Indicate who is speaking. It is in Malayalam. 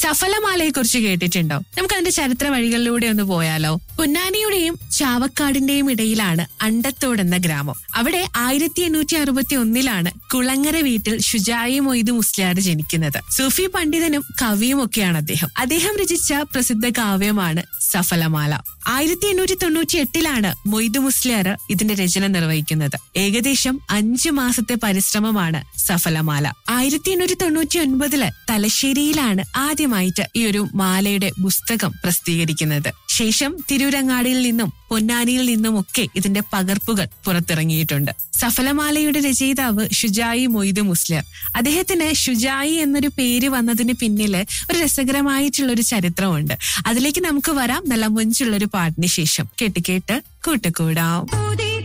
Speaker 1: സഫലമാലയെ കുറിച്ച് കേട്ടിട്ടുണ്ടോ നമുക്ക് അതിന്റെ ചരിത്ര വഴികളിലൂടെ ഒന്ന് പോയാലോ പൊന്നാനിയുടെയും ചാവക്കാടിന്റെയും ഇടയിലാണ് അണ്ടത്തോട് എന്ന ഗ്രാമം അവിടെ ആയിരത്തി എണ്ണൂറ്റി അറുപത്തി ഒന്നിലാണ് കുളങ്ങര വീട്ടിൽ ഷുജായി മൊയ്ത് മുസ്ലിയാർ ജനിക്കുന്നത് സൂഫി പണ്ഡിതനും കവിയും ഒക്കെയാണ് അദ്ദേഹം അദ്ദേഹം രചിച്ച പ്രസിദ്ധ കാവ്യമാണ് സഫലമാല ആയിരത്തി എണ്ണൂറ്റി തൊണ്ണൂറ്റി എട്ടിലാണ് മൊയ്തു മുസ്ലിയാർ ഇതിന്റെ രചന നിർവഹിക്കുന്നത് ഏകദേശം അഞ്ചു മാസത്തെ പരിശ്രമമാണ് സഫലമാല ആയിരത്തി എണ്ണൂറ്റി തൊണ്ണൂറ്റി ഒൻപതില് തലശ്ശേരിയിലാണ് ആദ്യമായിട്ട് ഈ ഒരു മാലയുടെ പുസ്തകം പ്രസിദ്ധീകരിക്കുന്നത് ശേഷം തിരൂരങ്ങാടിയിൽ നിന്നും പൊന്നാനിയിൽ നിന്നുമൊക്കെ ഇതിന്റെ പകർപ്പുകൾ പുറത്തിറങ്ങിയിട്ടുണ്ട് സഫലമാലയുടെ രചയിതാവ് ഷുജായി മൊയ്തു മുസ്ലിർ അദ്ദേഹത്തിന് ഷുജായി എന്നൊരു പേര് വന്നതിന് പിന്നില് ഒരു രസകരമായിട്ടുള്ള ഒരു ചരിത്രമുണ്ട് അതിലേക്ക് നമുക്ക് വരാം നല്ല മുഞ്ചുള്ള ഒരു പാട്ടിന് ശേഷം കേട്ട് കേട്ട് കൂട്ടുകൂടാം